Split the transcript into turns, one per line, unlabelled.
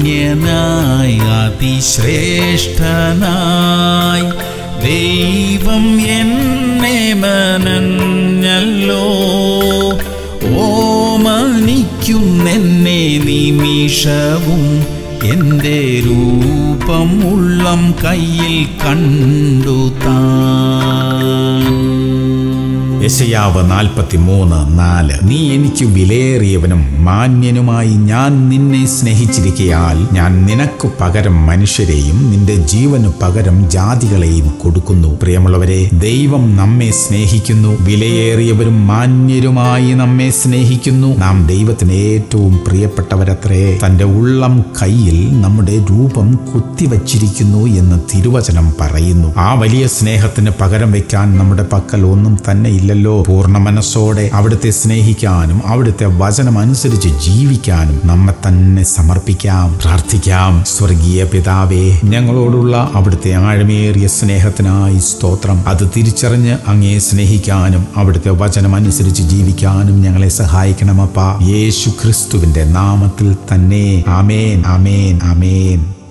അനന്യനായി അതിശ്രേഷ്ഠനായി ദൈവം എന്നെ മനഞ്ഞല്ലോ ഓമനിക്കുന്നെന്നെ നിമിഷവും എൻ്റെ രൂപം ഉള്ളം കയ്യിൽ കണ്ടു താൻ
യശയാവ് നാൽപ്പത്തി മൂന്ന് നാല് നീ എനിക്ക് വിലയേറിയവനും മാന്യനുമായി ഞാൻ നിന്നെ സ്നേഹിച്ചിരിക്കയാൽ ഞാൻ നിനക്കു പകരം മനുഷ്യരെയും നിന്റെ ജീവനു പകരം ജാതികളെയും കൊടുക്കുന്നു പ്രിയമുള്ളവരെ ദൈവം നമ്മെ സ്നേഹിക്കുന്നു വിലയേറിയവരും മാന്യരുമായി നമ്മെ സ്നേഹിക്കുന്നു നാം ദൈവത്തിന് ഏറ്റവും പ്രിയപ്പെട്ടവരത്രേ തന്റെ ഉള്ളം കയ്യിൽ നമ്മുടെ രൂപം കുത്തിവച്ചിരിക്കുന്നു എന്ന് തിരുവചനം പറയുന്നു ആ വലിയ സ്നേഹത്തിന് പകരം വെക്കാൻ നമ്മുടെ പക്കൽ ഒന്നും തന്നെ ഇല്ലല്ലോ പൂർണ്ണ മനസ്സോടെ അവിടുത്തെ സ്നേഹിക്കാനും അവിടുത്തെ വചനം അനുസരിച്ച് ജീവിക്കാനും നമ്മെ തന്നെ സമർപ്പിക്കാം പ്രാർത്ഥിക്കാം സ്വർഗീയ പിതാവേ ഞങ്ങളോടുള്ള അവിടുത്തെ ആഴമേറിയ സ്നേഹത്തിനായി സ്തോത്രം അത് തിരിച്ചറിഞ്ഞ് അങ്ങേ സ്നേഹിക്കാനും അവിടുത്തെ വചനം അനുസരിച്ച് ജീവിക്കാനും ഞങ്ങളെ സഹായിക്കണമപ്പ യേശു ക്രിസ്തുവിന്റെ നാമത്തിൽ തന്നെ ആമേൻ ആമേൻ ആമേൻ